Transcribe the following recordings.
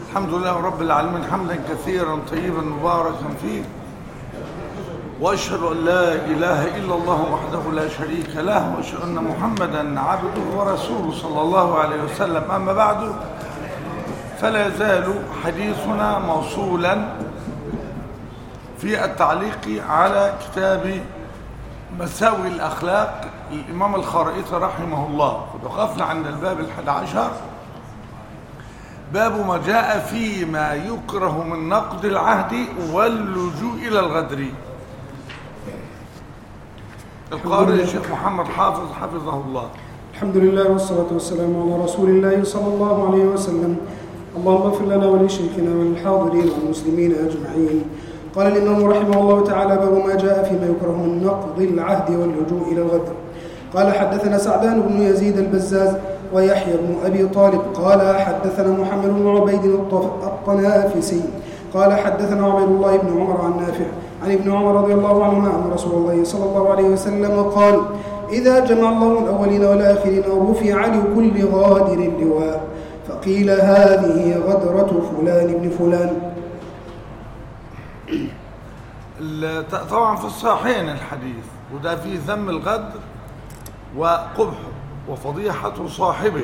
الحمد لله رب العالمين حمدا كثيرا طيبا مباركا فيه واشهد ان لا اله الا الله وحده لا شريك له واشهد ان محمدا عبده ورسوله صلى الله عليه وسلم اما بعد فلا يزال حديثنا موصولا في التعليق على كتاب مساوي الاخلاق للامام الخرائطي رحمه الله وقفنا عند الباب الحادي عشر باب ما جاء فيما يكره من نقد العهد واللجوء إلى الغدر القارئ الشيخ محمد حافظ حفظه الله الحمد لله والصلاة والسلام على رسول الله صلى الله عليه وسلم اللهم اغفر لنا ولشيخنا وللحاضرين والمسلمين أجمعين قال الإمام رحمه الله تعالى باب ما جاء فيما يكره من نقض العهد واللجوء إلى الغدر قال حدثنا سعدان بن يزيد البزاز ويحيى بن أبي طالب قال حدثنا محمد بن عبيد الطنافسي قال حدثنا عبيد الله بن عمر عن نافع عن ابن عمر رضي الله عنهما أن رسول الله صلى الله عليه وسلم قال إذا جمع الله الأولين والآخرين ورفع لكل غادر لواء فقيل هذه غدرة فلان بن فلان طبعا في الصحيحين الحديث وده فيه ذم الغدر وقبحه وفضيحة صاحبه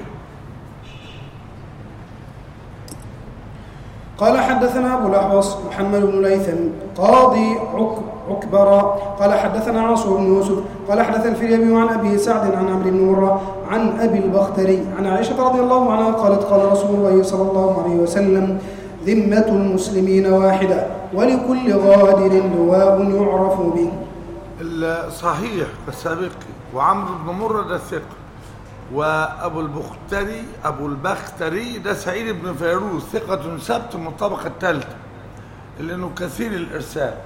قال حدثنا أبو الأحوص محمد بن ليثم قاضي عك عكبر قال حدثنا عاصر بن يوسف قال حدث الفريابي عن أبي سعد عن عمرو بن مرة عن أبي البختري عن عائشة رضي الله عنها قالت قال رسول الله صلى الله عليه وسلم ذمة المسلمين واحدة ولكل غادر لواء يعرف به الصحيح السابق وعمرو بن مرة ده ثقة وأبو البختري أبو البختري ده سعيد بن فيروز ثقة سبت من الطبقة الثالثة لأنه كثير الإرسال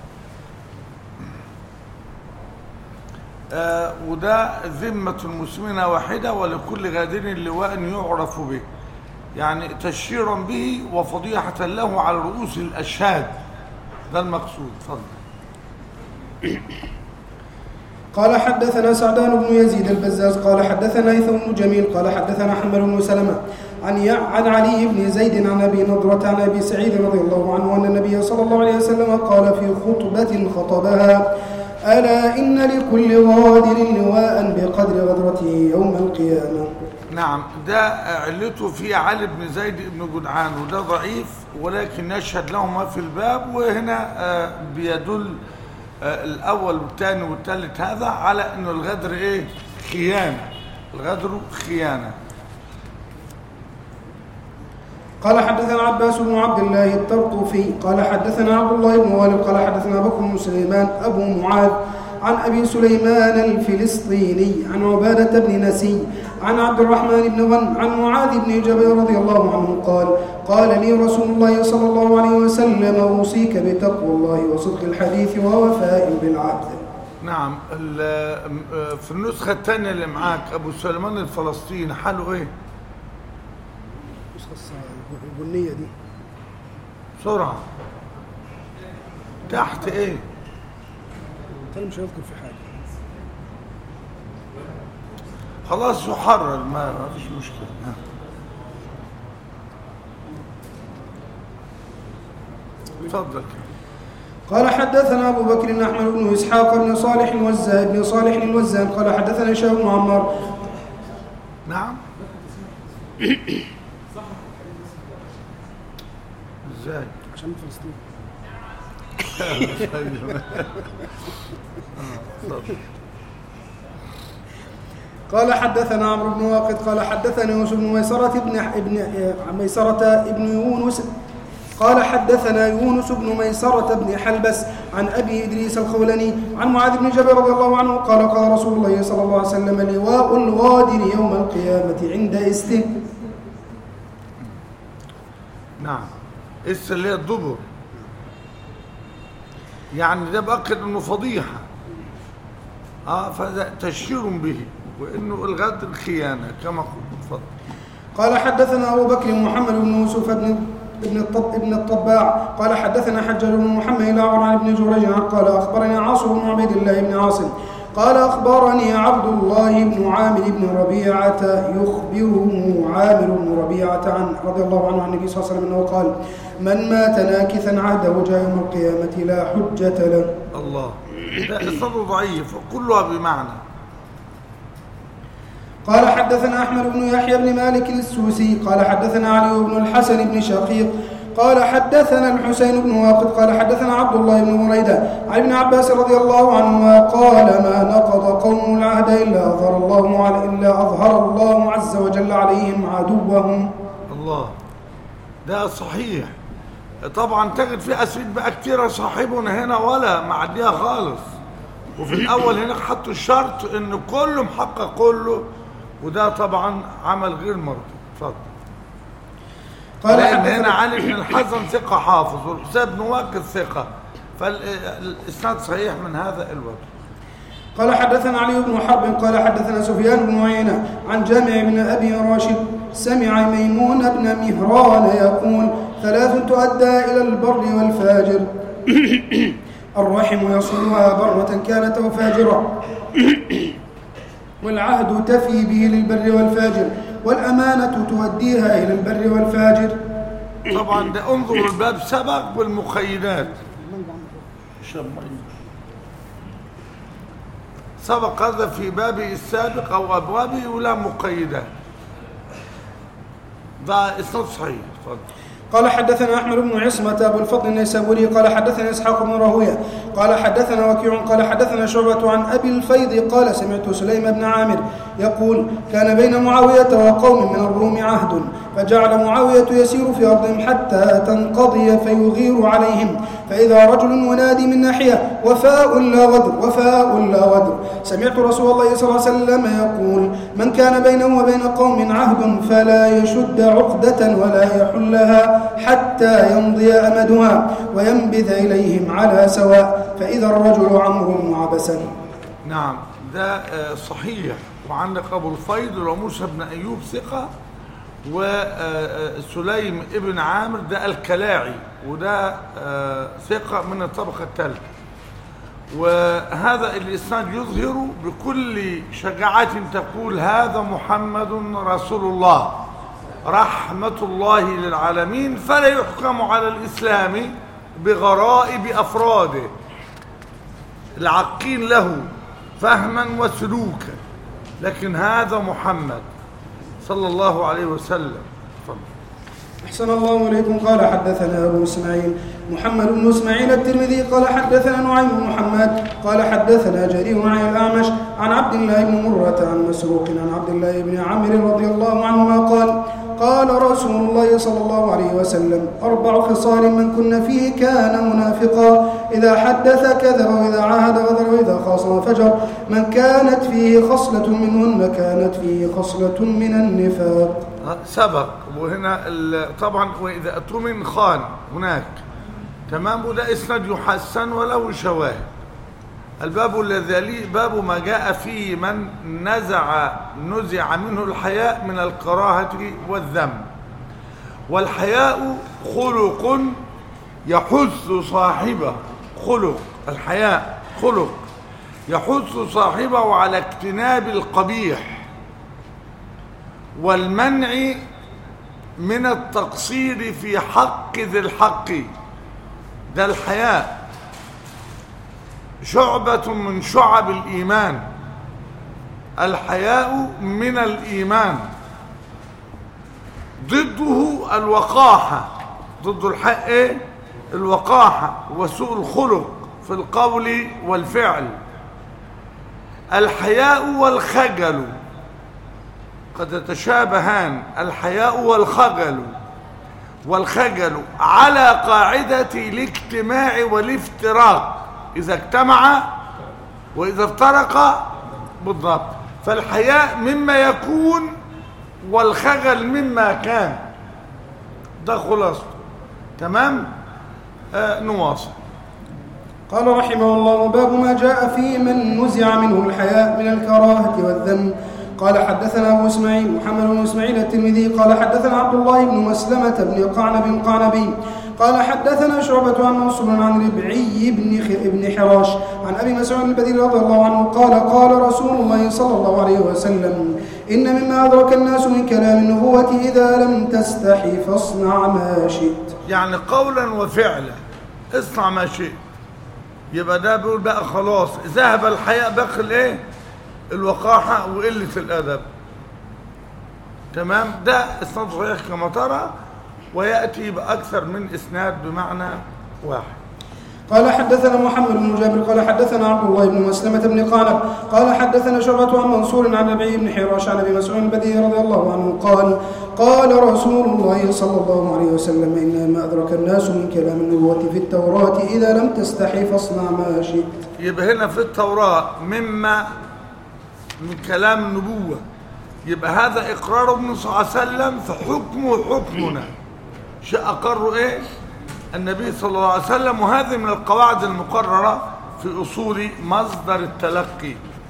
آه وده ذمة المسلمين واحدة ولكل غادر لواء يعرف به يعني تشهيرا به وفضيحة له على رؤوس الأشهاد ده المقصود تفضل قال حدثنا سعدان بن يزيد البزاز قال حدثنا هيثم بن جميل قال حدثنا حمل بن سلمة عن عن علي بن زيد عن ابي نضرة عن ابي سعيد رضي الله عنه ان النبي صلى الله عليه وسلم قال في خطبة خطبها ألا إن لكل غادر لواء بقدر غدرته يوم القيامة نعم ده علته في علي بن زيد بن جدعان وده ضعيف ولكن يشهد له ما في الباب وهنا بيدل الأول والثاني والثالث هذا على أنه الغدر إيه خيانة الغدر خيانة قال حدثنا عباس بن عبد الله الترطفي قال حدثنا عبد الله بن والد قال حدثنا بكر بن سليمان أبو معاذ عن أبي سليمان الفلسطيني عن عبادة بن نسي عن عبد الرحمن بن غن عن معاذ بن جبل رضي الله عنه قال قال لي رسول الله صلى الله عليه وسلم أوصيك بتقوى الله وصدق الحديث ووفاء بالعهد نعم في النسخة الثانية اللي معاك أبو سليمان الفلسطيني حاله إيه؟ النسخة البنية دي بسرعة تحت إيه؟ أنا مش هذكر في حاجة خلاص يحرر ما فيش مشكلة ها. تفضل قال حدثنا أبو بكر أحمد بن إسحاق بن صالح الوزان بن صالح الوزان قال حدثنا هشام بن عمار نعم ازاي عشان فلسطين قال حدثنا عمرو بن واقد قال حدثنا يونس بن ميسرة ابن ابن ميسرة ابن يونس قال حدثنا يونس بن ميسرة بن حلبس عن أبي إدريس الخولني عن معاذ بن جبل رضي الله عنه قال قال رسول الله صلى الله عليه وسلم لواء الغادر يوم القيامة عند استه نعم اس اللي هي الدبر يعني ده بأكد انه فضيحة اه فده تشهير به وانه الغدر خيانة كما قلت اتفضل قال حدثنا أبو بكر محمد بن يوسف بن ابن الطب ابن الطباع قال حدثنا حجاج بن محمد الأعور عن ابن جريج قال أخبرنا عاصم بن عبيد الله بن عاصم قال أخبرني عبد الله بن عامر بن ربيعة يخبره عامر بن ربيعة عن رضي الله عنه عن النبي صلى الله عليه وسلم أنه قال من مات ناكثا عهده جاء يوم القيامة لا حجة له الله ده إسناده ضعيف وكلها بمعنى قال حدثنا أحمد بن يحيى بن مالك السوسي قال حدثنا علي بن الحسن بن شقيق قال حدثنا الحسين بن واقد قال حدثنا عبد الله بن بريدة عن ابن عباس رضي الله عنهما قال ما نقض قوم العهد إلا أظهر الله على إلا أظهر الله عز وجل عليهم عدوهم الله ده صحيح طبعا تجد في أسئلة بقى كتيرة صاحبنا هنا ولا معديها خالص وفي الأول هنا حطوا الشرط إن كله محقق كله وده طبعا عمل غير مرضي اتفضل قال لأن هنا حدثنا علي بن الحسن ثقة حافظ والحسين بن واقد ثقة فالإسناد صحيح من هذا الوجه قال حدثنا علي بن حرب قال حدثنا سفيان بن عيينة عن جامع بن أبي راشد سمع ميمون بن مهران يقول ثلاث تؤدى إلى البر والفاجر الرحم يصلها برة كانت أو فاجرة والعهد تفي به للبر والفاجر والأمانة تؤديها إلى البر والفاجر طبعا ده انظر الباب سبق بالمقيدات سبق هذا في بابه السابق او ابوابه ولا مقيدات ده اسناد صحيح اتفضل قال حدثنا احمد بن عصمة ابو الفضل النيسابوري قال حدثنا اسحاق بن راهويه قال حدثنا وكيع قال حدثنا شعبة عن ابي الفيض قال سمعت سليم بن عامر يقول كان بين معاوية وقوم من الروم عهد فجعل معاوية يسير في ارضهم حتى تنقضي فيغير عليهم فاذا رجل ينادي من ناحية وفاء لا غدر وفاء لا غدر سمعت رسول الله صلى الله عليه وسلم يقول من كان بينه وبين قوم عهد فلا يشد عقدة ولا يحلها حتى يمضي أمدها وينبذ إليهم على سواء فإذا الرجل عمرو عبسا نعم ده آه، صحيح وعندك ابو الفيض وموسى بن ايوب ثقه وسليم ابن عامر ده الكلاعي وده آه، ثقه من الطبقه الثالثه وهذا الاسناد يظهر بكل شجاعه تقول هذا محمد رسول الله رحمه الله للعالمين فلا يحكم على الاسلام بغرائب افراده العاقين له فهما وسلوكا لكن هذا محمد صلى الله عليه وسلم تفضل. أحسن الله إليكم قال حدثنا أبو إسماعيل محمد بن إسماعيل الترمذي قال حدثنا نعيم بن محمد قال حدثنا جرير عن الأعمش عن عبد الله بن مرة عن مسروق عن عبد الله بن عمرو رضي الله عنهما قال قال رسول الله صلى الله عليه وسلم أربع خصال من كن فيه كان منافقا إذا حدث كذب وإذا عاهد غدر وإذا خاصم فجر من كانت فيه خصلة منهن كانت فيه خصلة من النفاق سبق وهنا ال- طبعا واذا اؤتمن خان هناك تمام وده اسناد يحسن وله شواهد الباب الذي يليه باب ما جاء فيه من نزع نزع منه الحياء من الكراهه والذم والحياء خلق يحث صاحبه خلق الحياء خلق يحث صاحبه على اجتناب القبيح والمنع من التقصير في حق ذي الحق ده الحياء شعبة من شعب الإيمان الحياء من الإيمان ضده الوقاحة ضد الحق إيه؟ الوقاحة وسوء الخلق في القول والفعل الحياء والخجل قد يتشابهان الحياء والخجل والخجل على قاعدة الاجتماع والافتراق إذا اجتمع وإذا افترق بالضبط فالحياء مما يكون والخجل مما كان ده خلاصته تمام آه نواصل قال رحمه الله باب ما جاء في من نزع منه الحياء من الكراهة والذم قال حدثنا أبو إسماعيل محمد بن إسماعيل الترمذي قال حدثنا عبد الله بن مسلمة بن قعنب قعنبي قال حدثنا شعبة عن منصور عن ربعي بن بن حراش عن أبي مسعود البديل رضي الله عنه قال قال رسول الله صلى الله عليه وسلم إن مما أدرك الناس من كلام النبوة إذا لم تستحي فاصنع ما شئت يعني قولا وفعلا اصنع ما شئت يبقى ده بيقول بقى خلاص ذهب الحياء باقي الايه الوقاحة وقلة الأدب تمام ده اسناد صحيح كما ترى ويأتي بأكثر من إسناد بمعنى واحد قال حدثنا محمد بن جابر قال حدثنا عبد الله بن مسلمة بن قعنب قال حدثنا شعبة عن منصور عن ربيع بن حراش عن ابي مسعود البديع رضي الله عنه قال قال رسول الله صلى الله عليه وسلم إن ما أدرك الناس من كلام النبوة في التوراة إذا لم تستحي فاصنع ما شئت يبقى هنا في التوراة مما من كلام النبوة يبقى هذا إقرار ابن صلى الله عليه وسلم فحكمه حكمنا شيء أقر إيه النبي صلى الله عليه وسلم وهذه من القواعد المقررة في أصول مصدر التلقي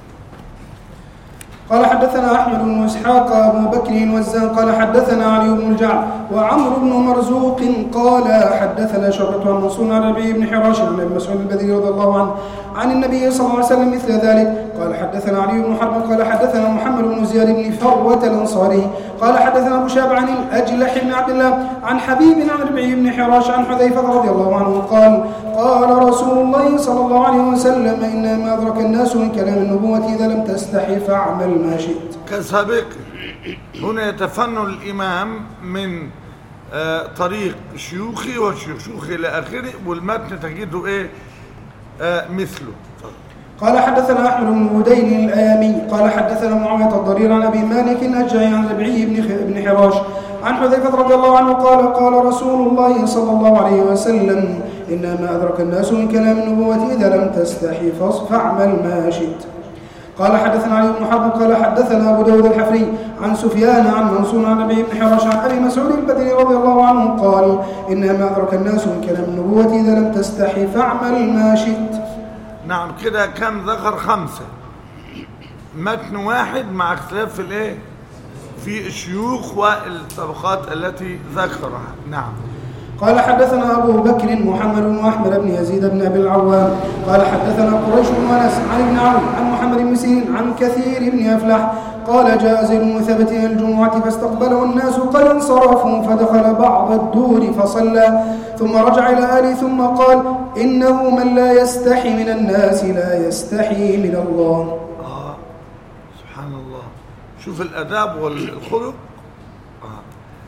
قال حدثنا أحمد بن إسحاق أبو بكر وزان قال حدثنا علي بن الجعد وعمرو بن مرزوق قال حدثنا شعبة عن منصور عن ربيع بن حراش عن ابي مسعود البدري رضي الله عنه عن النبي صلى الله عليه وسلم مثل ذلك قال حدثنا علي بن حرب قال حدثنا محمد بن زياد بن فروة الأنصاري قال حدثنا أبو شاب عن الأجلح بن عبد الله عن حبيب عن ربيع بن حراش عن حذيفة رضي الله عنه قال قال رسول الله صلى الله عليه وسلم إن ما أدرك الناس من كلام النبوة إذا لم تستحي فاعمل ما شئت كسابق هنا يتفنن الإمام من آه، طريق شيوخي وشيوخي إلى آخره والمتن تجده إيه آه، مثله قال حدثنا احمد بن بدين الايامي قال حدثنا معاويه الضرير عن ابي مالك اجعي عن ربعي بن خ- بن حراش عن حذيفه رضي الله عنه قال قال رسول الله صلى الله عليه وسلم انما ادرك الناس من كلام النبوه اذا لم تستحي فاص- فاعمل ما شئت قال حدثنا علي بن حرب قال حدثنا ابو داود الحفري عن سفيان عن منصور عن ابي بن حراش عن ابي مسعود البدري رضي الله عنه قال انما ادرك الناس من كلام النبوه اذا لم تستحي فاعمل ما شئت نعم كده كم ذكر خمسة متن واحد مع اختلاف في الايه في الشيوخ والطبقات التي ذكرها نعم قال حدثنا أبو بكر محمد بن أحمد بن يزيد بن أبي العوام قال حدثنا قريش بن أنس عن ابن عون عن محمد بن سيرين عن كثير بن أفلح قال جاء زيد بن ثبت إلى الجمعة فاستقبله الناس قد انصرفوا فدخل بعض الدور فصلى ثم رجع إلى آله ثم قال إنه من لا يستحي من الناس لا يستحي من الله آه سبحان الله شوف الاداب والخلق آه.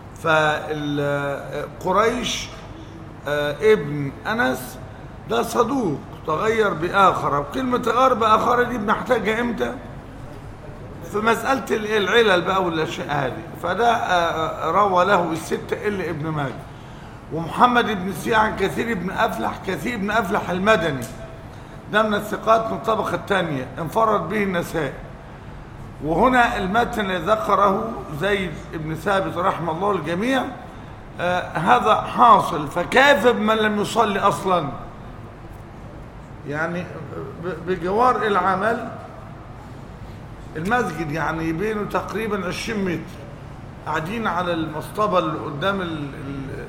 فقريش آه ابن انس ده صدوق تغير باخر وكلمه تغير باخر دي بنحتاجها امتى في مساله العلل بقى والاشياء هذه فده آه روى له السته الا ابن ماجه ومحمد بن سي عن كثير بن افلح كثير بن افلح المدني ده من الثقات من الطبقه الثانيه انفرد به النسائي وهنا المتن الذي ذكره زيد بن ثابت رحمه الله الجميع آه هذا حاصل فكيف بمن لم يصلي اصلا يعني ب- بجوار العمل المسجد يعني بينه تقريبا 20 متر قاعدين على المصطبة اللي قدام ال ال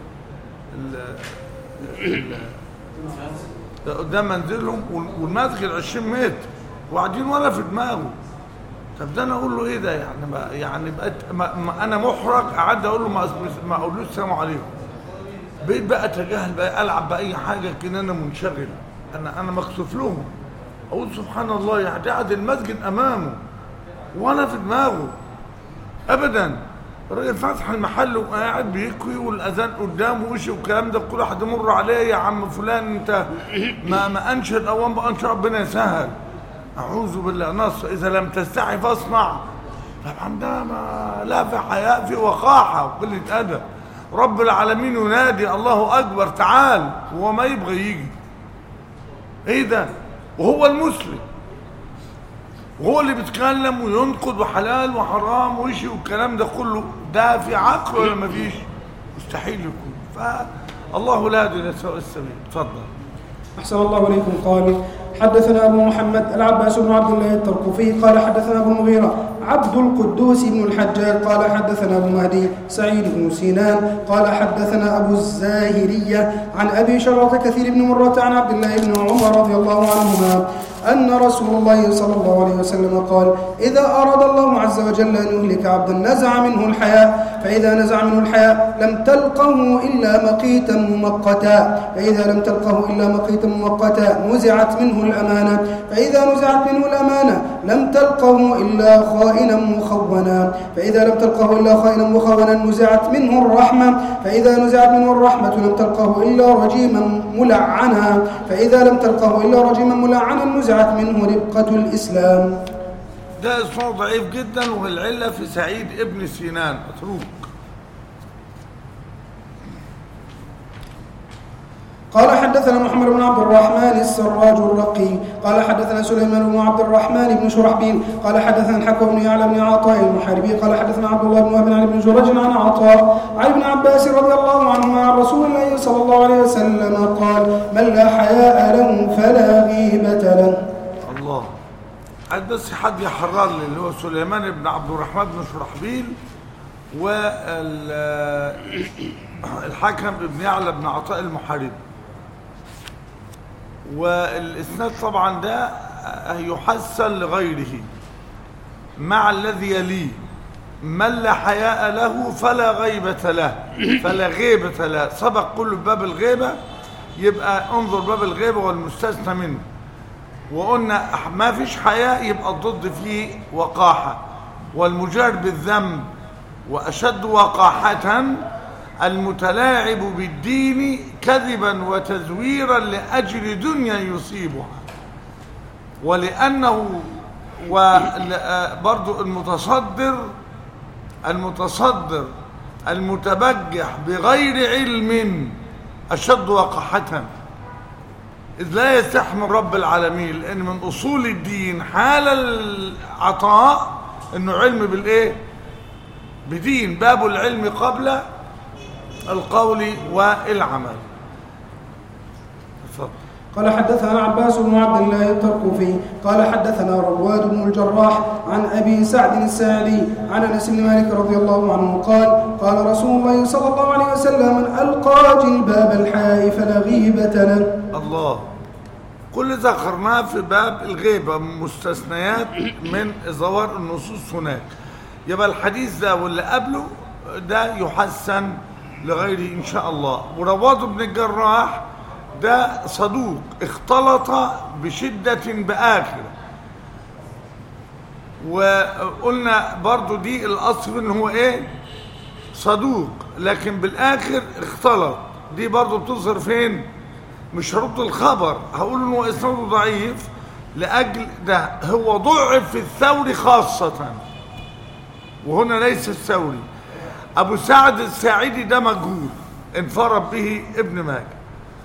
ال ال قدام منزلهم وال- والمسجد 20 متر وقاعدين ولا في دماغه طب ده انا اقول له ايه ده يعني ما يعني بقت ما ما انا محرج قعدت اقول له ما ما اقولوش السلام عليكم بقيت بقى اتجاهل بقى العب باي حاجه كده انا منشغل انا انا مكسوف لهم اقول سبحان الله يعني قاعد المسجد امامه ولا في دماغه ابدا الراجل فاتح المحل وقاعد بيكوي والاذان قدامه وشي والكلام ده كل واحد يمر عليه يا عم فلان انت ما ما انشد اوان بقى انشد ربنا يسهل اعوذ بالله نص اذا لم تستحي فاصنع طبعا ده ما لا في حياء في وقاحه وقله ادب رب العالمين ينادي الله اكبر تعال هو ما يبغى يجي ايه ده وهو المسلم وهو اللي بيتكلم وينقد وحلال وحرام وشي والكلام ده كله ده في عقل ولا مفيش مستحيل يكون فالله لا يهدي الى سواء السبيل اتفضل أحسن الله إليكم قال حدثنا أبو محمد العباس بن عبد الله التركفي قال حدثنا أبو المغيرة عبد القدوس بن الحجاج قال حدثنا أبو مهدي سعيد بن سينان قال حدثنا أبو الزاهرية عن أبي شرط كثير بن مرة عن عبد الله بن عمر رضي الله عنهما أن رسول الله صلى الله عليه وسلم قال إذا أراد الله عز وجل أن يهلك عبدا نزع منه الحياء فإذا نزع منه الحياء لم تلقه إلا مقيتا مؤقتا فإذا لم تلقه إلا مقيتا مؤقتا نزعت منه الأمانة فإذا نزعت منه الأمانة لم تلقه إلا خائنا مخونا فإذا لم تلقه إلا خائنا مخونا نزعت منه الرحمة فإذا نزعت منه الرحمة لم تلقه إلا رجيما ملعنا فإذا لم تلقه إلا رجيما ملعنا نزعت منه ربقة الإسلام ده اسمه ضعيف جدا والعلة في سعيد ابن سينان اتروك قال حدثنا محمد بن عبد الرحمن السراج الرقي قال حدثنا سليمان بن عبد الرحمن بن شرحبيل قال حدثنا الحكم بن يعلى بن عطاء المحاربي قال حدثنا عبد الله بن وهب عن ابن جرج عن عطاء عن ابن عباس رضي الله عنهما عن رسول الله صلى الله عليه وسلم قال من لا حياء له فلا غيبة له الله عايز بس حد يحرر لي اللي هو سليمان بن عبد الرحمن بن شرحبيل والحكم بن يعلى بن عطاء المحاربي والاسناد طبعا ده يحسن لغيره مع الذي يليه من لا حياء له فلا غيبة له فلا غيبة له سبق كل باب الغيبة يبقى انظر باب الغيبة والمستثنى منه وقلنا ما فيش حياء يبقى الضد فيه وقاحة والمجار بالذنب وأشد وقاحة المتلاعب بالدين كذبا وتزويرا لأجل دنيا يصيبها ولأنه وبرضو المتصدر المتصدر المتبجح بغير علم أشد وقاحة إذ لا يستحمل رب العالمين لأن من أصول الدين حال العطاء أنه علم بالإيه بدين باب العلم قبل القول والعمل تفضل قال حدثنا عباس بن عبد الله التركفي قال حدثنا رواد بن الجراح عن ابي سعد الساعدي عن انس بن مالك رضي الله عنه قال قال رسول الله صلى الله عليه وسلم من القى جلباب الحياء فلا غيبه له الله كل ذكرناه في باب الغيبة مستثنيات من ظواهر النصوص هناك يبقى الحديث ده واللي قبله ده يحسن لغيره إن شاء الله ورواد بن الجراح ده صدوق اختلط بشدة بآخر وقلنا برضو دي الأصل إن هو إيه صدوق لكن بالآخر اختلط دي برضو بتظهر فين مش شروط الخبر هقول إن هو إسناده ضعيف لأجل ده هو ضعف في الثوري خاصة وهنا ليس الثوري أبو سعد الساعدي ده مجهول انفرد به ابن ماجه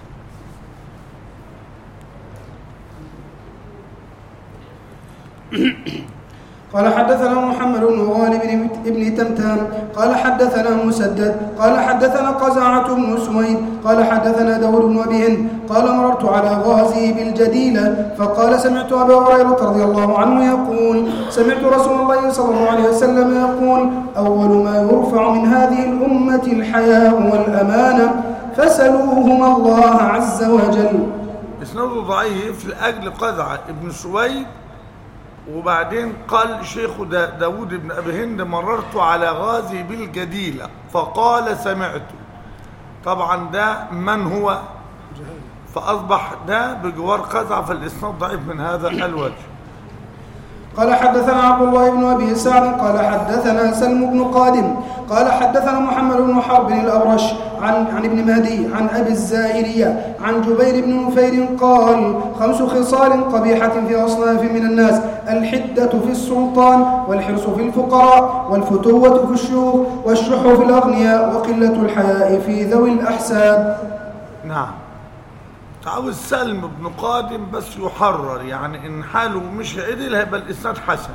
قال حدثنا محمد بن غالب بن تمتام قال حدثنا مسدد قال حدثنا قزعة بن سويد قال حدثنا داود بن أبي هند قال مررت على غازي بالجديلة فقال سمعت أبا هريرة رضي الله عنه يقول سمعت رسول الله صلى الله عليه وسلم يقول أول ما يرفع من هذه الأمة الحياء والأمانة فسلوهما الله عز وجل اسناده ضعيف لأجل قزعة ابن سويد وبعدين قال شيخ دا داود بن أبي هند مررت على غازي بالجديلة فقال سمعت طبعا ده من هو فأصبح ده بجوار قزع فالإسناد ضعيف من هذا الوجه قال حدثنا عبد الله بن ابي سعد قال حدثنا سلم بن قادم قال حدثنا محمد بن حرب الابرش عن عن ابن مهدي عن ابي الزائريه عن جبير بن نفير قال خمس خصال قبيحه في اصناف من الناس الحده في السلطان والحرص في الفقراء والفتوه في الشيوخ والشح في الاغنياء وقله الحياء في ذوي الاحساب نعم تعاوز سلم بن قادم بس يحرر يعني ان حاله مش عدل هيبقى الاسناد حسن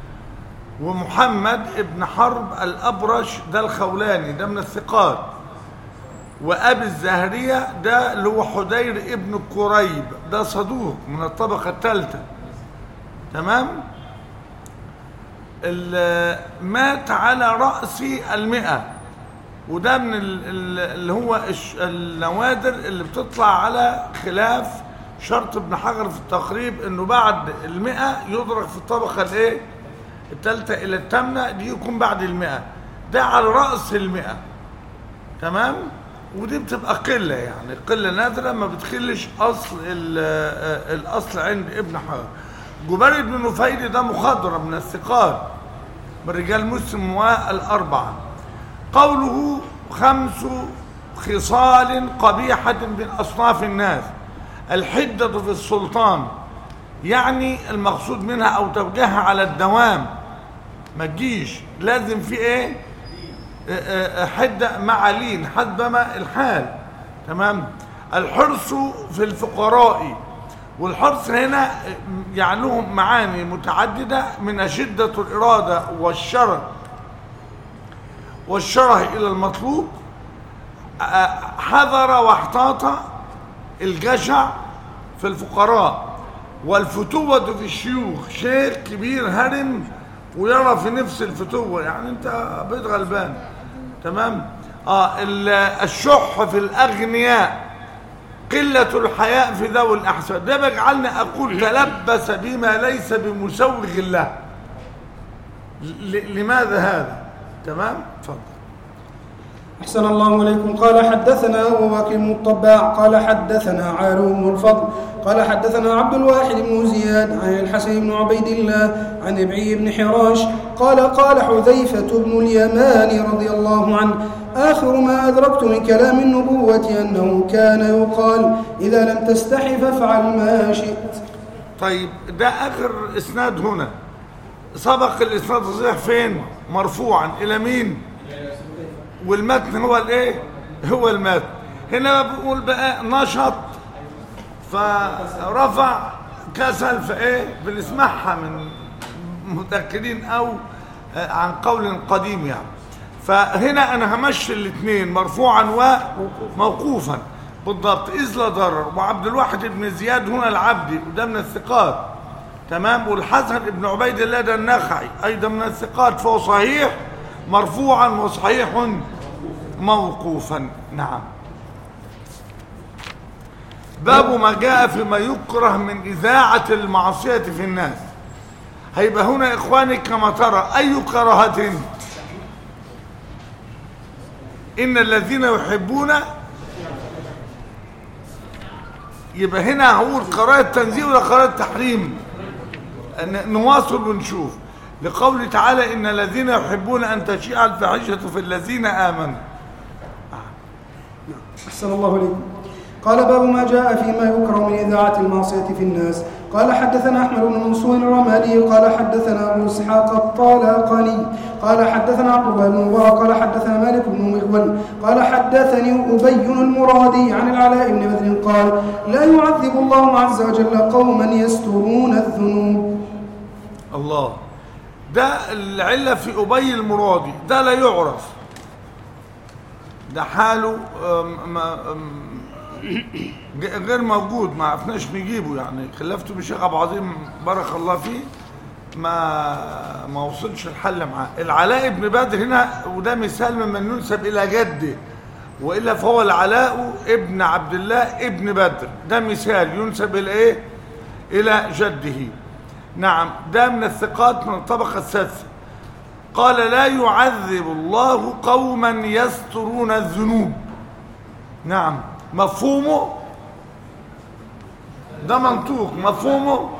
ومحمد ابن حرب الابرش ده الخولاني ده من الثقات وابي الزهريه ده اللي هو حدير ابن كريب ده صدوق من الطبقه الثالثه تمام ال- مات على رأس المئة وده من ال- ال- اللي هو الش- النوادر اللي بتطلع على خلاف شرط ابن حجر في التقريب انه بعد المئة يدرك في الطبقة الايه الثالثة الى الثامنة دي يكون بعد المئة ده على رأس المئة تمام ودي بتبقى قلة يعني قلة نادرة ما بتخلش أصل ال- آه، الأصل عند ابن حجر جبير بن نفيل ده مخضرم من الثقات من رجال مسلم والأربعة قوله خمس خصال قبيحة من أصناف الناس الحدة في السلطان يعني المقصود منها أو توجيهها على الدوام ما تجيش لازم في ايه آه، آه، حدة مع لين حسب ما الحال تمام الحرص في الفقراء والحرص هنا آه، يعني لهم معاني متعددة من شدة الإرادة والشرع والشره إلى المطلوب آه، حذر واحتاط الجشع في الفقراء والفتوة في الشيوخ شيخ كبير هرم ويرى في نفس الفتوة يعني انت بيت غلبان تمام اه ال- الشح في الأغنياء قلة الحياء في ذوي الأحسان ده بيجعلني أقول تلبس بما ليس بمسوغ له ل- لماذا هذا تمام اتفضل أحسن الله إليكم قال حدثنا أبو بكر بن الطباع قال حدثنا عالو بن الفضل قال حدثنا عبد الواحد بن زياد عن الحسن بن عبيد الله عن ابعي بن حراش قال قال حذيفة بن اليمان رضي الله عنه آخر ما أدركت من كلام النبوة أنه كان يقال إذا لم تستحي فافعل ما شئت طيب ده اخر اسناد هنا سبق الاسناد الصحيح فين مرفوعا الى مين والمتن هو الايه هو المتن هنا بقول بقى نشط فرفع كسل فايه بنسمعها من متاكدين او آه، عن قول قديم يعني فهنا انا همشي الاثنين مرفوعا وموقوفا بالضبط اذ لا ضرر وعبد الواحد بن زياد هنا العبدي وده من الثقات تمام والحسن بن عبيد الله ده النخعي ايضا من الثقات فهو صحيح مرفوعا وصحيح موقوفا نعم باب ما جاء فيما يكره من إذاعة المعصية في الناس هيبقى هنا إخواني كما ترى أي كراهة إن الذين يحبون يبقى هنا هقول قراءة تنزيل ولا قراءة تحريم أن- نواصل ونشوف لقوله تعالى إن الذين يحبون أن تشيع الفاحشة في الذين آمنوا أحسن الله إليكم قال باب ما جاء فيما يكره من إذاعة المعصية في الناس قال حدثنا أحمد بن منصور الرمادي قال حدثنا أبو إسحاق الطالقاني قال حدثنا عبد الله بن مبارك قال حدثنا مالك بن مغول قال حدثني أبي المرادي عن العلاء بن بدر قال لا يعذب الله عز وجل قوما يسترون الذنوب الله ده العلة في أبي المرادي ده لا يعرف ده حاله أم- ما- أم، ج- غير موجود ما عرفناش نجيبه يعني خلفته بالشيخ ابو عظيم بارك الله فيه ما ما وصلش الحل معاه العلاء بن بدر هنا وده مثال ممن ينسب الى جده والا فهو العلاء ابن عبد الله ابن بدر ده مثال ينسب الى ايه الى جده نعم ده من الثقات من الطبقه السادسه قال لا يعذب الله قوما يسترون الذنوب نعم مفهومه ده منطوق مفهومه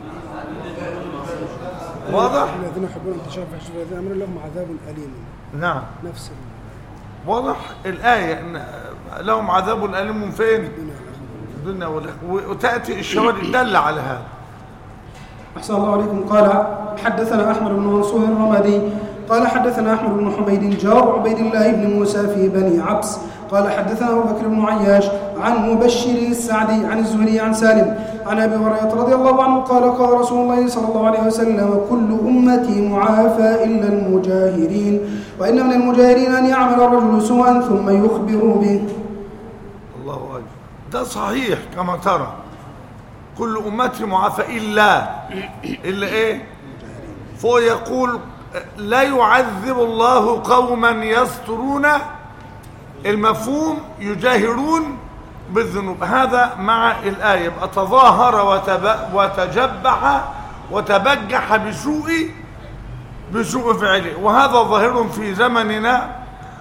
واضح الذين يحبون أن تشاء الفاحشة في الذين آمنوا لهم عذاب أليم نعم نفس واضح الآية إن لهم عذاب أليم فين الدنيا في الدنيا والآخرة وتأتي الشواهد الدالة على هذا أحسن الله عليكم قال حدثنا أحمد بن منصور الرمادي قال حدثنا أحمد بن حميد جار عبيد الله بن موسى في بني عبس قال حدثنا أبو بكر بن عياش عن مبشر السعدي عن الزهري عن سالم عن أبي هريرة رضي الله عنه قال قال رسول الله صلى الله عليه وسلم كل أمتي معافى إلا المجاهرين وإن من المجاهرين أن يعمل الرجل سوءا ثم يخبر به الله أكبر ده صحيح كما ترى كل أمتي معافى إلا إلا إيه فهو يقول لا يعذب الله قوما يسترون المفهوم يجاهرون بالذنوب هذا مع الآية يبقى تظاهر وتب... وتجبح وتبجح بسوء بسوء فعله وهذا ظاهر في زمننا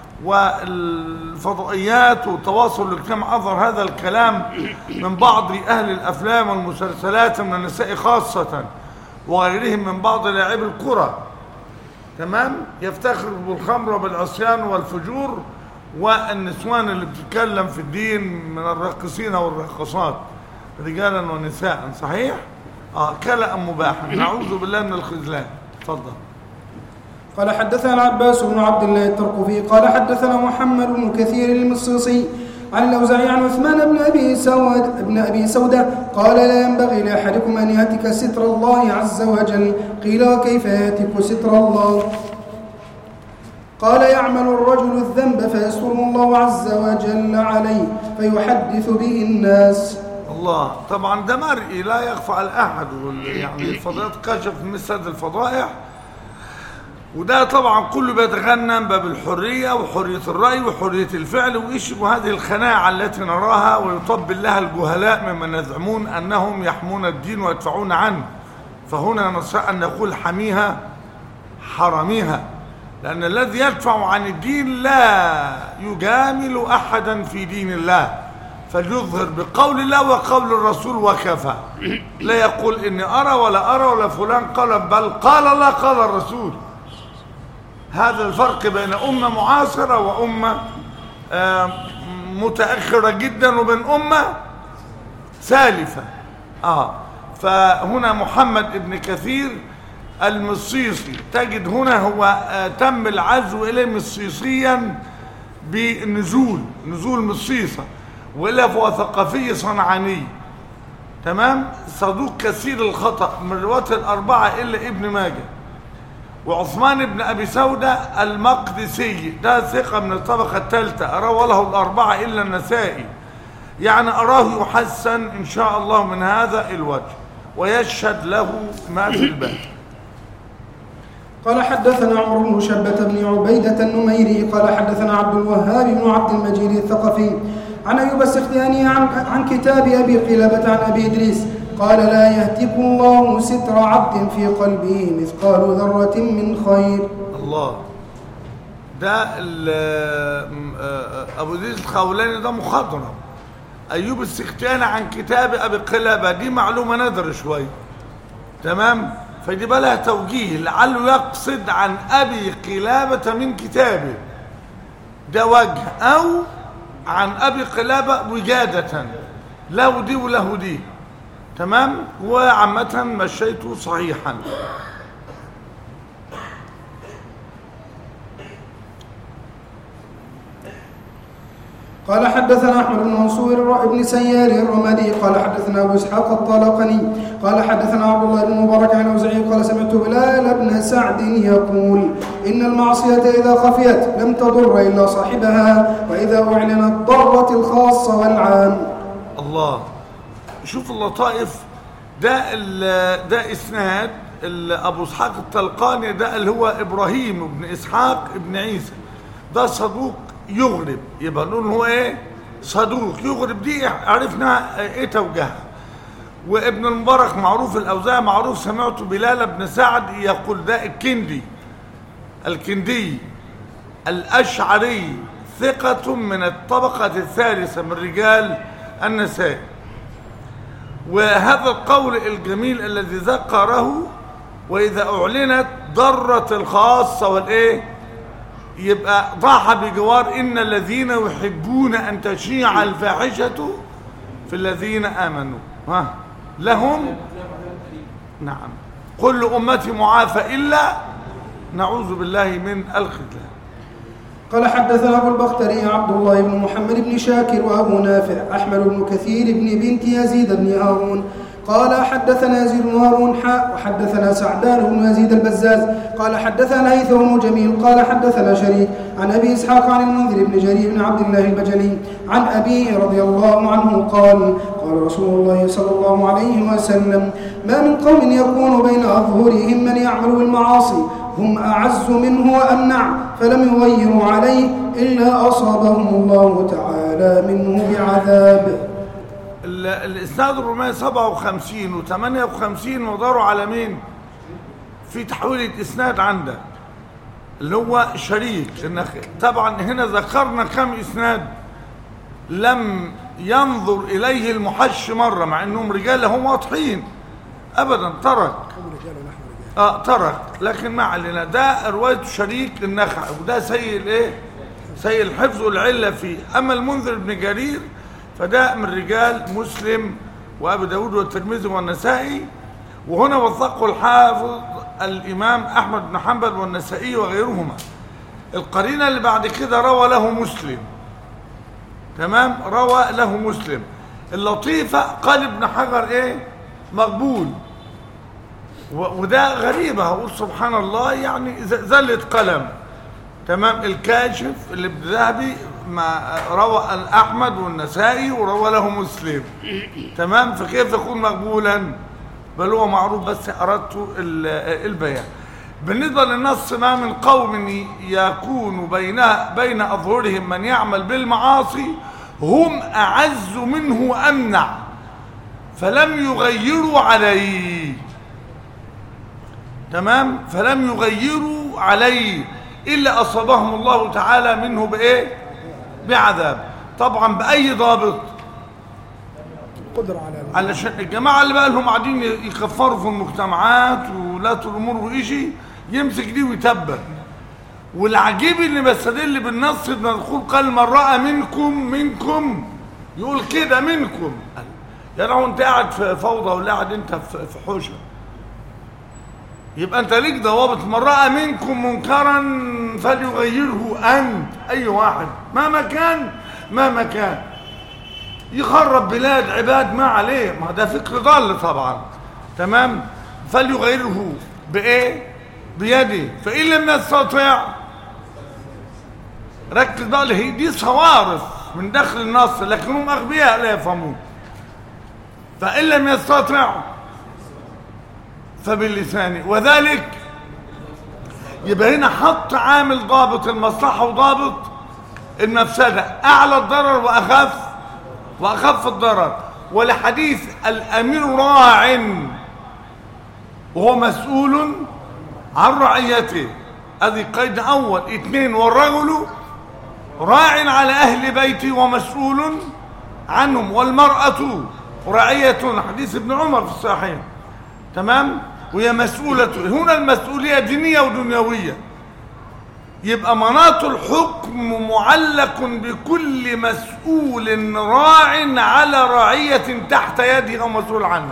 والفضائيات والتواصل الاجتماعي أظهر هذا الكلام من بعض أهل الأفلام والمسلسلات من النساء خاصة وغيرهم من بعض لاعبي الكرة تمام يفتخر بالخمر وبالعصيان والفجور والنسوان اللي بتتكلم في الدين من الراقصين والراقصات رجالا ونساء صحيح اه كلأ مباحا نعوذ بالله من الخذلان تفضل قال حدثنا العباس بن عبد الله الترقفي قال حدثنا محمد بن كثير المصيصي عن الأوزاعي عن عثمان بن أبي سود بن أبي سودة قال لا ينبغي لأحدكم أن يهتك ستر الله عز وجل قيل وكيف يهتك ستر الله قال يعمل الرجل الذنب فيستر الله عز وجل عليه فيحدث به الناس الله طبعا ده مرئي لا يخفى على احد وال- يعني الفضائيات كشف مثل هذه الفضائح وده طبعا كله بيتغنم باب الحرية وحرية الرأي وحرية الفعل ويشبه هذه الخناعة التي نراها ويطبل لها الجهلاء ممن يزعمون أنهم يحمون الدين ويدفعون عنه فهنا نستطيع أن نقول حميها حرميها لأن الذي يدفع عن الدين لا يجامل أحدا في دين الله فليظهر بقول الله وقول الرسول وكفى لا يقول إني أرى ولا أرى ولا فلان قال بل قال الله قال الرسول هذا الفرق بين أمة معاصرة وأمة آه، متأخرة جدا وبين أمة سالفة آه فهنا محمد ابن كثير المصيصي تجد هنا هو آه، تم العزو إليه مصيصيا بنزول نزول مصيصة وإلا فهو ثقافي صنعاني تمام صدوق كثير الخطأ من رواة الأربعة إلا ابن ماجه وعثمان بن أبي سودة المقدسي ده ثقة من الطبقة الثالثة أراه له الأربعة إلا النسائي يعني أراه يحسن إن شاء الله من هذا الوجه ويشهد له ما في الباب قال حدثنا عمر بن شبة بن عبيدة النميري قال حدثنا عبد الوهاب بن عبد المجيد الثقفي عن أيوب السختياني عن, عن كتاب أبي قلابة عن أبي إدريس قال لا يهتك الله ستر عبد في قلبه مثقال ذرة من خير الله ده ال- م- آه، ابو زيد الخولاني ده مخضرم ايوب السختياني عن كتاب ابي قلابه دي معلومه نادره شويه تمام فدي بقى لها توجيه لعله يقصد عن ابي قلابه من كتابه ده وجه او عن ابي قلابه وجاده له دي وله دي تمام وعامه مشيته صحيحا قال حدثنا احمد بن منصور بن سيار الرمادي قال حدثنا ابو اسحاق الطالقني قال حدثنا عبد الله بن مبارك عن اوزعي قال سمعت بلال بن سعد يقول ان المعصيه اذا خفيت لم تضر الا صاحبها واذا اعلنت ضرت الخاص والعام الله شوف اللطائف ده ال- ده اسناد ال- ابو اسحاق الطلقاني ده اللي هو ابراهيم بن اسحاق ابن عيسى ده صدوق يغرب يبقى نقول هو ايه صدوق يغرب دي عرفنا ايه توجيهها وابن المبارك معروف الاوزاع معروف سمعت بلال بن سعد يقول ده الكندي الكندي الاشعري ثقة من الطبقة الثالثة من رجال النساء وهذا القول الجميل الذي ذكره وإذا أعلنت ضرت الخاصة والإيه يبقى ضاح بجوار إن الذين يحبون أن تشيع الفاحشة في الذين آمنوا ها لهم نعم كل أمتي معافى إلا نعوذ بالله من الخذلان قال حدثنا ابو البختري عبد الله بن محمد بن شاكر وابو نافع احمد بن كثير بن بنت يزيد بن هارون قال حدثنا يزيد بن هارون حاء وحدثنا سعدان بن يزيد البزاز قال حدثنا هيثم بن جميل قال حدثنا شريك عن ابي اسحاق عن المنذر بن جرير بن عبد الله البجلي عن ابيه رضي الله عنه قال قال رسول الله صلى الله عليه وسلم ما من قوم يكون بين اظهرهم من يعمل بالمعاصي هم اعز منه وامنع فلم يغيروا عليه الا اصابهم الله تعالى منه بعذاب ال- الاسناد الروماني 57 و58 وداروا على مين في تحويل اسناد عندك اللي هو شريك النخل طبعا هنا ذكرنا كم اسناد لم ينظر اليه المحش مره مع انهم رجال هم واضحين ابدا ترك اه ترك لكن ما علينا ده روايه شريك النخع وده سيء الايه سيء الحفظ والعله فيه اما المنذر بن جرير فده من رجال مسلم وابي داود والترمذي والنسائي وهنا وثقه الحافظ الامام احمد بن حنبل والنسائي وغيرهما القرينه اللي بعد كده روى له مسلم تمام روى له مسلم اللطيفه قال ابن حجر ايه مقبول و- وده غريبة هقول سبحان الله يعني ز- زلة قلم تمام الكاشف اللي ذهبي مع روى الأحمد والنسائي وروى له مسلم تمام فكيف يكون مقبولا بل هو معروف بس أردت ال- البيان بالنسبة للنص ما من قوم يكون بين بين أظهرهم من يعمل بالمعاصي هم أعز منه وأمنع فلم يغيروا عليه تمام فلم يغيروا عليه إلا أصابهم الله تعالى منه بإيه بعذاب طبعا بأي ضابط قدر على علشان الجماعة اللي بقى لهم قاعدين يكفروا في المجتمعات ولاة الأمور وإشي يمسك دي ويتبع والعجيب اللي بستدل بالنص المذكور قال من رأى منكم منكم يقول كده منكم يا لو انت قاعد في فوضى ولا قاعد انت في في حوشه يبقى انت ليك ضوابط من راى منكم منكرا فليغيره انت اي واحد مهما كان مهما كان يخرب بلاد عباد ما عليه ما ده فكر ضال طبعا تمام فليغيره بايه بيده فان لم يستطع ركز بقى اللي هي دي صوارف من داخل النص لكن هم اغبياء لا يفهمون فان لم يستطع فباللسان وذلك يبقى هنا حط عامل ضابط المصلحة وضابط المفسدة أعلى الضرر وأخف وأخف الضرر ولحديث الأمير راع وهو مسؤول عن رعيته هذه قيد أول اثنين والرجل راع على أهل بيته ومسؤول عنهم والمرأة رعية حديث ابن عمر في الصحيح تمام وهي مسؤولة هنا المسؤولية دينية ودنيوية يبقى مناط الحكم معلق بكل مسؤول راع على رعية تحت يده أو مسؤول عنها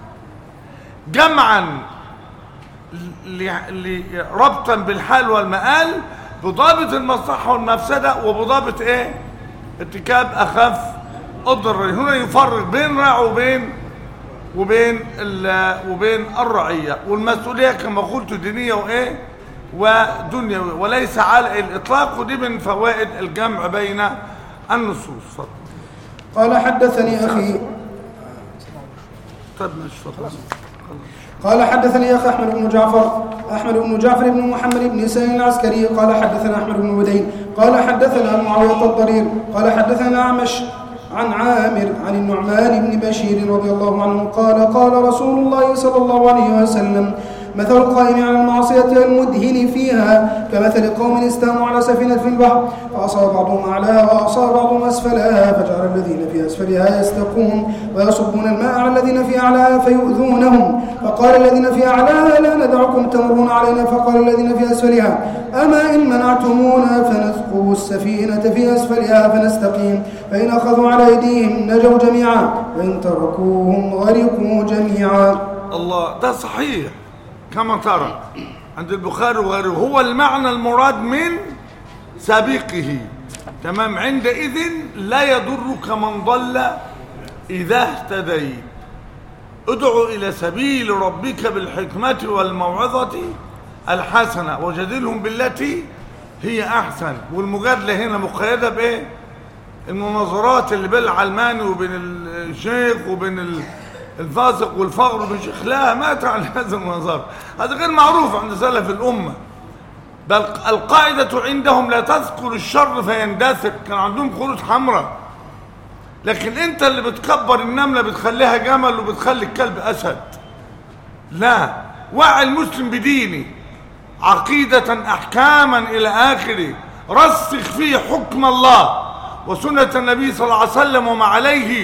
جمعا ل- ل- ربطا بالحال والمآل بضابط المصلحة والمفسدة وبضابط ايه ارتكاب أخف الضرر هنا يفرق بين راع وبين وبين ال- وبين الرعية والمسؤولية كما قلت دينية وإيه ودنيوية وليس على الإطلاق ودي من فوائد الجمع بين النصوص اتفضل. قال حدثني أخي طب ماشي اتفضل. قال حدثني اخ احمد بن جعفر احمد بن جعفر بن محمد بن سهل العسكري قال حدثنا احمد بن بدين قال حدثنا معاويه الضرير قال حدثنا اعمش عن عامر عن النعمان بن بشير رضي الله عنه قال قال رسول الله صلى الله عليه وسلم مثل القائم على المعصية المدهن فيها كمثل قوم استاموا على سفينة في البحر فأصاب بعضهم أعلاها وأصاب بعضهم أسفلها فجعل الذين في أسفلها يستقون ويصبون الماء على الذين في أعلاها فيؤذونهم فقال الذين في أعلاها لا ندعكم تمرون علينا فقال الذين في أسفلها أما إن منعتمونا فنثقب السفينة في أسفلها فنستقيم فإن أخذوا على أيديهم نجوا جميعا وإن تركوهم غرقوا جميعا الله ده صحيح كما ترى عند البخاري وغيره هو المعنى المراد من سابقه تمام عندئذ لا يضرك من ضل إذا اهتديت ادعو إلى سبيل ربك بالحكمة والموعظة الحسنة وجادلهم بالتي هي أحسن والمجادلة هنا مقيدة بإيه؟ المناظرات اللي بين العلماني وبين الشيخ وبين ال- الفاسق والفقر وبين الشيخ لا ما تعمل هذا المناظرة هذا غير معروف عند سلف الأمة بل القاعدة عندهم لا تذكر الشر فيندثر كان عندهم خطوط حمراء لكن انت اللي بتكبر النملة بتخليها جمل وبتخلي الكلب أسد لا وعي المسلم بدينه عقيدة أحكاما إلى آخره رسخ فيه حكم الله وسنة النبي صلى الله عليه وسلم وما عليه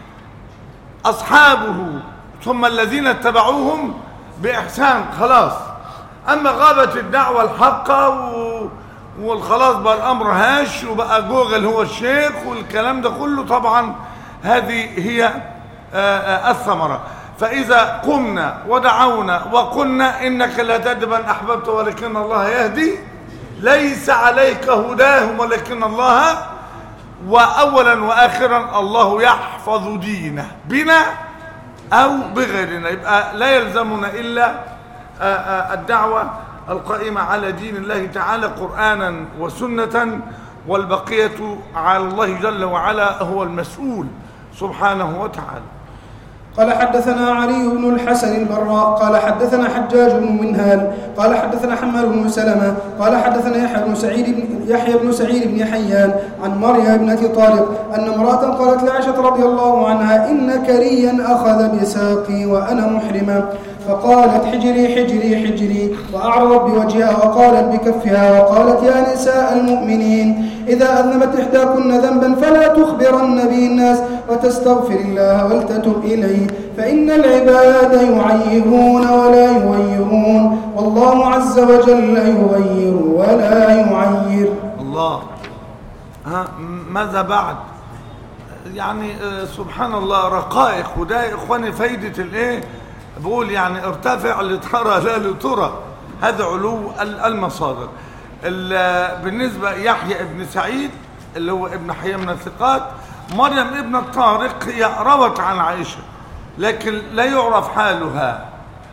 أصحابه ثم الذين اتبعوهم بإحسان خلاص أما غابت الدعوة الحقة و... والخلاص بقى الأمر هاش وبقى جوجل هو الشيخ والكلام ده كله طبعا هذه هي آه، آه، الثمرة فإذا قمنا ودعونا وقلنا إنك لا تهدي من أحببت ولكن الله يهدي ليس عليك هداهم ولكن الله وأولا وآخرا الله يحفظ دينه بنا أو بغيرنا يبقى لا يلزمنا إلا آه، آه، الدعوة القائمة على دين الله تعالى قرآنا وسنة والبقية على الله جل وعلا هو المسؤول سبحانه وتعالى قال حدثنا علي بن الحسن البراء قال حدثنا حجاج بن منهال قال حدثنا حماد بن سلمة قال حدثنا يحيى بن سعيد بن يحيى بن سعيد بن حيان عن مريم ابنة طارق أن امرأة قالت لعائشة رضي الله عنها إن كريا أخذ بساقي وأنا محرمة فقالت حجري حجري حجري وأعرضت بوجهها وقالت بكفها وقالت يا نساء المؤمنين إذا أذنبت إحداكن ذنبا فلا تخبرن به الناس وتستغفر الله ولتتب إليه فإن العباد يعيرون ولا يغيرون والله عز وجل يغير ولا يعير الله ها م- ماذا بعد يعني آه، سبحان الله رقائق وده يا اخواني فايدة الايه بقول يعني ارتفع لترى لا لترى هذا علو ال- المصادر ال- بالنسبة يحيى ابن سعيد اللي هو ابن حيي من الثقات مريم ابن الطارق هي روت عن عائشة لكن لا يعرف حالها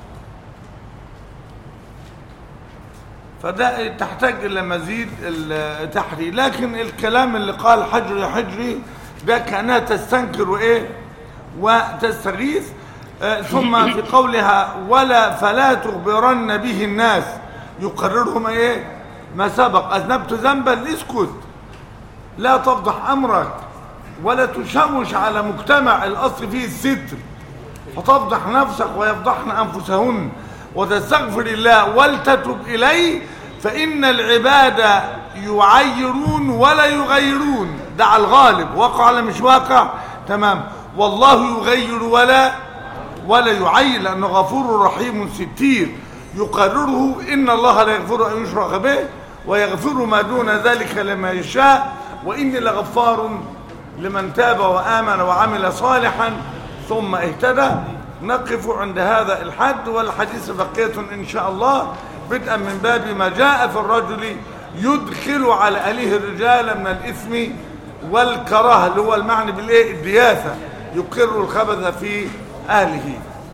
فده تحتاج الى مزيد التحرير لكن الكلام اللي قال حجري حجري ده كانها تستنكر وايه وتستغيث آه، ثم في قولها ولا فلا تخبرن به الناس يقررهم ايه ما سبق اذنبت ذنبا اسكت لا تفضح امرك ولا تشوش على مجتمع الاصل فيه الستر فتفضح نفسك ويفضحن انفسهن وتستغفر الله ولتتب اليه فان العباد يعيرون ولا يغيرون ده على الغالب واقع ولا مش واقع تمام والله يغير ولا ولا يعير لانه غفور رحيم ستير يقرره ان الله لا يغفر ان يشرك به ويغفر ما دون ذلك لما يشاء واني لغفار لمن تاب وامن وعمل صالحا ثم اهتدى نقف عند هذا الحد والحديث بقية إن شاء الله بدءا من باب ما جاء في الرجل يدخل على أهله الرجال من الإثم والكراهة اللي هو المعنى بالإيه الدياثة يقر الخبث في أهله